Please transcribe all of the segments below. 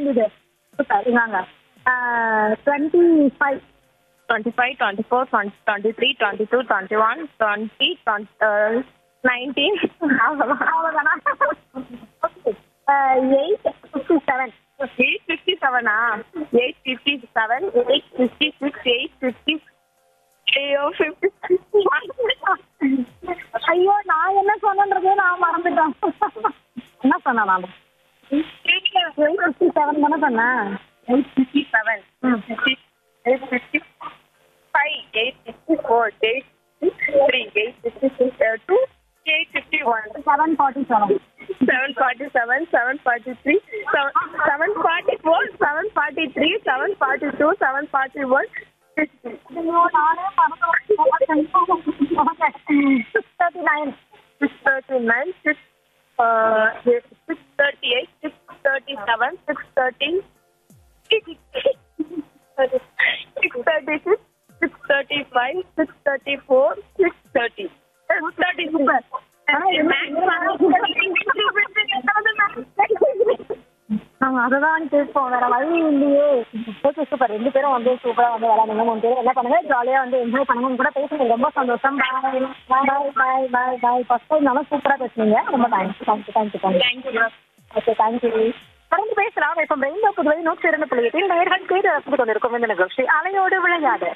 முடிஞ்சது சூப்பர் இந்தாங்க twenty five 25, 24, 20, 23, 22, 21, 20, 20, uh, 19. அவ்வளோதானா எயிட் ஃபிஃப்டி செவன் 857 ஆ 857 856 850 ஐயோ 50 ஐயோ நான் என்ன சொன்னன்றதே நான் மறந்துட்டேன் என்ன சொன்னேன் நான் எயிட் ஃபிஃப்டி செவன் தானே சொன்னேன் 857 850 855 854 863 856 2 851 செவன் ஃபார்ட்டி செவன் 747, 743, 744, 743, 742, 741, ஐயோ நானே மறந்து சிக்ஸ் தேர்ட்டி நைன் 639, 6, uh, 638, 637, 630, 636, 635, 634, 630. 630. நாங்க அததான் கேட்போம் வேற வழி இல்லையே ஓகே சூப்பர் ரெண்டு பேரும் வந்து சூப்பரா வந்து விளையாடுங்க மூணு பேரும் என்ன பண்ணுங்க ஜாலியா வந்து என்ஜாய் பண்ணுங்க உங்க கூட பேசுறது ரொம்ப சந்தோஷம் பாய் பாய் பாய் பாய் பாய் ஃபர்ஸ்ட் டைம் நல்லா சூப்பரா பேசுனீங்க ரொம்ப thanks thank you thank you thank you Thank you. Okay thank you தொடர்ந்து பேசலாம் இப்போ ரெயின்போ புதுவை நூற்றி இரண்டு புள்ளி எட்டில் நேர்கள் கேட்டு ரசித்துக் கொண்டிருக்கும் இந்த நிகழ்ச்சி அலையோடு விளையாடு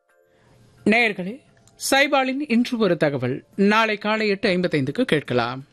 நேயர்களே சைபாலின் இன்று ஒரு தகவல் நாளை காலை எட்டு ஐம்பத்தைந்துக்கு கேட்கலாம்